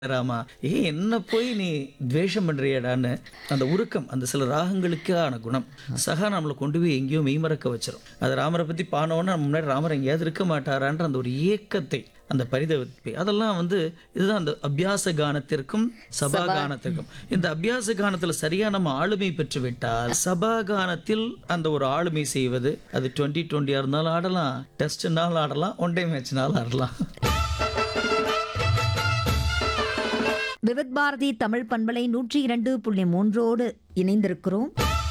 ராமா ஏ என்ன போய் நீ துவேஷம் பண்றியடான்னு அந்த உருக்கம் அந்த சில ராகங்களுக்கான குணம் சகா நம்மளை கொண்டு போய் எங்கேயோ மெய்மறக்க வச்சிரும் அது ராமரை பத்தி பானோன்னா நம்ம முன்னாடி ராமர் எங்கேயாவது இருக்க மாட்டாரான்ற அந்த ஒரு ஏக்கத்தை அந்த பரிதவிப்பை அதெல்லாம் வந்து இதுதான் அந்த அபியாச கானத்திற்கும் சபா கானத்திற்கும் இந்த அபியாச கானத்துல சரியா நம்ம ஆளுமை பெற்று விட்டால் சபா கானத்தில் அந்த ஒரு ஆளுமை செய்வது அது டுவெண்ட்டி டுவெண்ட்டியா இருந்தாலும் ஆடலாம் டெஸ்ட்னாலும் ஆடலாம் ஒன் டே மேட்ச்னாலும் ஆடலாம் விவித் பாரதி தமிழ் பண்பலை நூற்றி இரண்டு புள்ளி மூன்றோடு இணைந்திருக்கிறோம்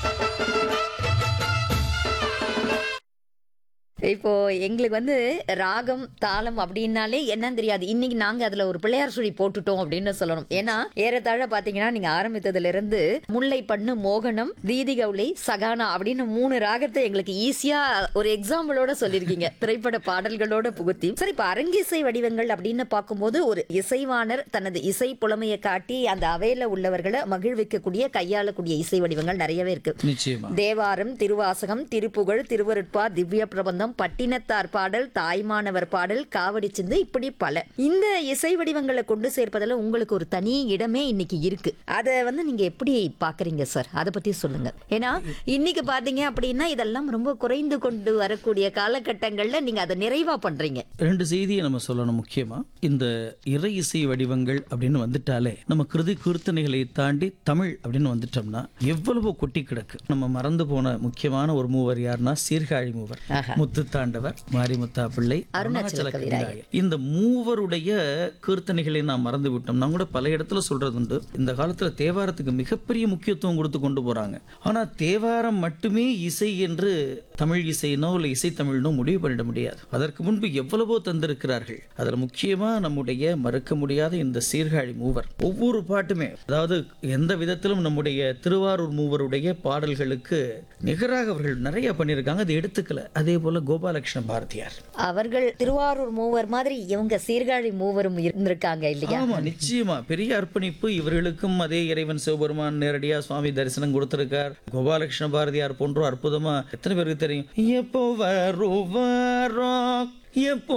இப்போ எங்களுக்கு வந்து ராகம் தாளம் அப்படின்னாலே என்னன்னு தெரியாது இன்னைக்கு நாங்க அதுல ஒரு பிள்ளையார் சுழி போட்டுட்டோம் அப்படின்னு சொல்லணும் ஏன்னா ஏறத்தாழ பாத்தீங்கன்னா நீங்க ஆரம்பித்ததுல இருந்து முல்லை பண்ணு மோகனம் தீதி கவுளை சகானா அப்படின்னு மூணு ராகத்தை எங்களுக்கு ஈஸியா ஒரு எக்ஸாம்பிளோட சொல்லியிருக்கீங்க திரைப்பட பாடல்களோட புகுத்தி சரி இப்ப அரங்கிசை வடிவங்கள் அப்படின்னு பார்க்கும்போது ஒரு இசைவாணர் தனது இசை புலமையை காட்டி அந்த அவையில உள்ளவர்களை மகிழ்விக்கக்கூடிய கையாளக்கூடிய இசை வடிவங்கள் நிறையவே இருக்கு நிச்சயமா தேவாரம் திருவாசகம் திருப்புகழ் திருவருட்பா திவ்ய பிரபந்தம் பட்டினத்தார் பாடல் தாய்மானவர் பாடல் காவடி சிந்து இப்படி பல இந்த இசை வடிவங்களை கொண்டு சேர்ப்பதில் உங்களுக்கு ஒரு தனி இடமே இன்னைக்கு இருக்கு அதை வந்து நீங்க எப்படி பாக்குறீங்க சார் அதை பத்தி சொல்லுங்க ஏன்னா இன்னைக்கு பாத்தீங்க அப்படின்னா இதெல்லாம் ரொம்ப குறைந்து கொண்டு வரக்கூடிய காலகட்டங்கள்ல நீங்க அதை நிறைவா பண்றீங்க ரெண்டு செய்தியை நம்ம சொல்லணும் முக்கியமா இந்த இறை இசை வடிவங்கள் அப்படின்னு வந்துட்டாலே நம்ம கிருதி கீர்த்தனைகளை தாண்டி தமிழ் அப்படின்னு வந்துட்டோம்னா எவ்வளவோ கொட்டி கிடக்கு நம்ம மறந்து போன முக்கியமான ஒரு மூவர் யாருன்னா சீர்காழி மூவர் முத்துத்தாண்டவர் மாரிமுத்தா பிள்ளை அருணாச்சல கவிராயர் இந்த மூவருடைய கீர்த்தனைகளை நாம் மறந்து விட்டோம் நான் கூட பல இடத்துல சொல்றது உண்டு இந்த காலத்துல தேவாரத்துக்கு மிகப்பெரிய முக்கியத்துவம் கொடுத்து கொண்டு போறாங்க ஆனா தேவாரம் மட்டுமே இசை என்று தமிழ் இசைனோ இல்லை இசை தமிழ்னோ முடிவு பண்ணிட முடியாது அதற்கு முன்பு எவ்வளவோ தந்திருக்கிறார்கள் அதுல முக்கியமா நம்முடைய மறுக்க முடியாத இந்த சீர்காழி மூவர் ஒவ்வொரு பாட்டுமே அதாவது எந்த விதத்திலும் நம்முடைய திருவாரூர் மூவருடைய பாடல்களுக்கு நிகராக அவர்கள் நிறைய பண்ணியிருக்காங்க அதை எடுத்துக்கல அதே போல கோபாலகிருஷ்ண பாரதியார் அவர்கள் திருவாரூர் மூவர் மாதிரி இவங்க சீர்காழி மூவரும் இருந்திருக்காங்க இல்லையா ஆமா நிச்சயமா பெரிய அர்ப்பணிப்பு இவர்களுக்கும் அதே இறைவன் சிவபெருமான் நேரடியா சுவாமி தரிசனம் கொடுத்திருக்கார் கோபாலகிருஷ்ண பாரதியார் போன்றோம் அற்புதமா எத்தனை பேருக்கு தெரியும் எப்போ வருவாரோ எப்போ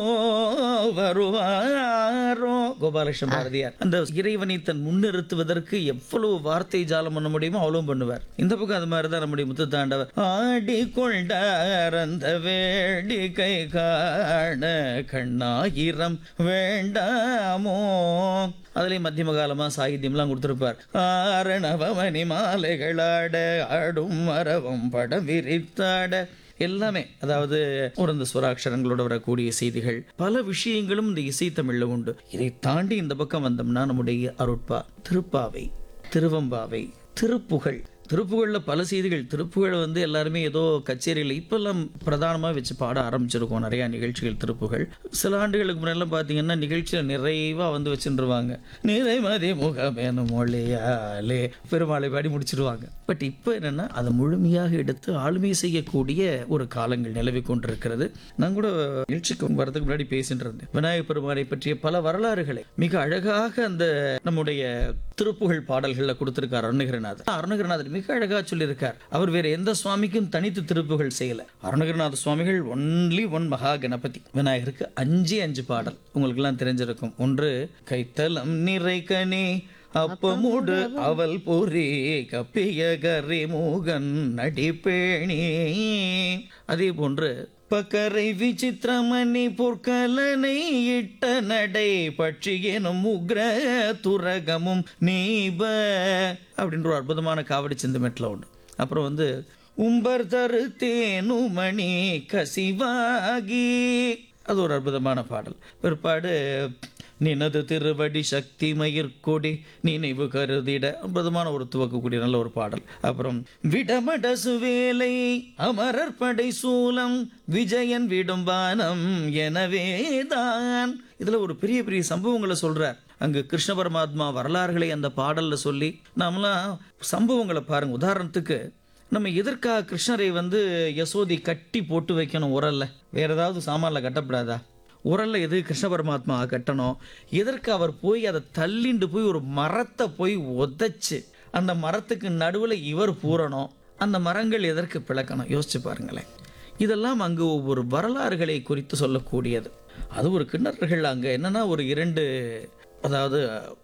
வருவாரோ கோபாலகிருஷ்ண பாரதியார் அந்த இறைவனை தன் முன்னிறுத்துவதற்கு எவ்வளவு வார்த்தை ஜாலம் பண்ண முடியுமோ அவ்வளவும் பண்ணுவார் இந்த பக்கம் அது மாதிரி தான் நம்முடைய முத்துத்தாண்டவர் ஆடி கொண்டார் அந்த வேடிக்கை காண கண்ணாயிரம் வேண்டாமோ அதுலயும் மத்தியம காலமா சாகித்யம்லாம் கொடுத்திருப்பார் ஆரணவமணி மாலைகளாட ஆடும் மரவம் படம் விரித்தாட எல்லாமே அதாவது ஒரு இந்த சுவராட்சரங்களோட வரக்கூடிய செய்திகள் பல விஷயங்களும் இந்த இசை தமிழ்ல உண்டு இதை தாண்டி இந்த பக்கம் வந்தோம்னா நம்முடைய அருட்பா திருப்பாவை திருவம்பாவை திருப்புகழ் திருப்புகழ்ல பல செய்திகள் திருப்புகழ் வந்து எல்லாருமே ஏதோ கச்சேரியில் இப்பெல்லாம் பிரதானமா வச்சு பாட ஆரம்பிச்சிருக்கோம் நிறைய நிகழ்ச்சிகள் திருப்புகழ் சில ஆண்டுகளுக்கு முன்னெல்லாம் பார்த்தீங்கன்னா நிகழ்ச்சியில நிறைவா வந்து வச்சுருவாங்க நிறைமதி முகமேனு மொழியாலே பெருமாளை பாடி முடிச்சிருவாங்க பட் இப்போ என்னன்னா அதை முழுமையாக எடுத்து ஆளுமை செய்யக்கூடிய ஒரு காலங்கள் நிலவி கொண்டிருக்கிறது நான் கூட நிகழ்ச்சிக்கு வரதுக்கு முன்னாடி பேசிட்டு இருந்தேன் விநாயகப் பெருமானை பற்றிய பல வரலாறுகளை மிக அழகாக அந்த நம்முடைய திருப்புகழ் பாடல்களில் கொடுத்திருக்கார் அருணகிரிநாதர் அருணகிரிநாதர் மிக அழகா சொல்லியிருக்கார் அவர் வேற எந்த சுவாமிக்கும் தனித்து திருப்புகழ் செய்யல அருணகிரிநாத சுவாமிகள் ஒன்லி ஒன் மகா கணபதி விநாயகருக்கு அஞ்சு அஞ்சு பாடல் உங்களுக்கு எல்லாம் தெரிஞ்சிருக்கும் ஒன்று கைத்தலம் நிறை கனி அப்பமுடு அவல் பொறி கப்பிய கரி மூகன் நடிப்பேணி அதே போன்று பக்கரை விசித்திரமணி பொற்கலனை இட்ட நடை பட்சி எனும் உக்ர துரகமும் நீப அப்படின்ற ஒரு அற்புதமான காவடி சிந்தமெட்டில் உண்டு அப்புறம் வந்து உம்பர் தரு தேனுமணி கசிவாகி அது ஒரு அற்புதமான பாடல் பிற்பாடு நினது திருவடி சக்தி மயிர்கொடி நினைவு கருதிட அற்புதமான ஒரு துவக்கக்கூடிய நல்ல ஒரு பாடல் அப்புறம் விடமடசு வேலை அமரர் படை சூலம் விஜயன் விடும் பானம் எனவேதான் இதுல ஒரு பெரிய பெரிய சம்பவங்களை சொல்றார் அங்கு கிருஷ்ண பரமாத்மா வரலாறுகளை அந்த பாடல்ல சொல்லி நாமெல்லாம் சம்பவங்களை பாருங்க உதாரணத்துக்கு நம்ம எதற்காக கிருஷ்ணரை வந்து யசோதி கட்டி போட்டு வைக்கணும் உரல்ல வேற ஏதாவது சாமான்ல கட்டப்படாதா உரல்ல எது கிருஷ்ண பரமாத்மா கட்டணும் எதற்கு அவர் போய் அதை தள்ளிண்டு போய் ஒரு மரத்தை போய் உதைச்சு அந்த மரத்துக்கு நடுவில் இவர் பூரணும் அந்த மரங்கள் எதற்கு பிளக்கணும் யோசிச்சு பாருங்களேன் இதெல்லாம் அங்கு ஒவ்வொரு வரலாறுகளை குறித்து சொல்லக்கூடியது அது ஒரு கிண்ணறர்கள் அங்கே என்னன்னா ஒரு இரண்டு அதாவது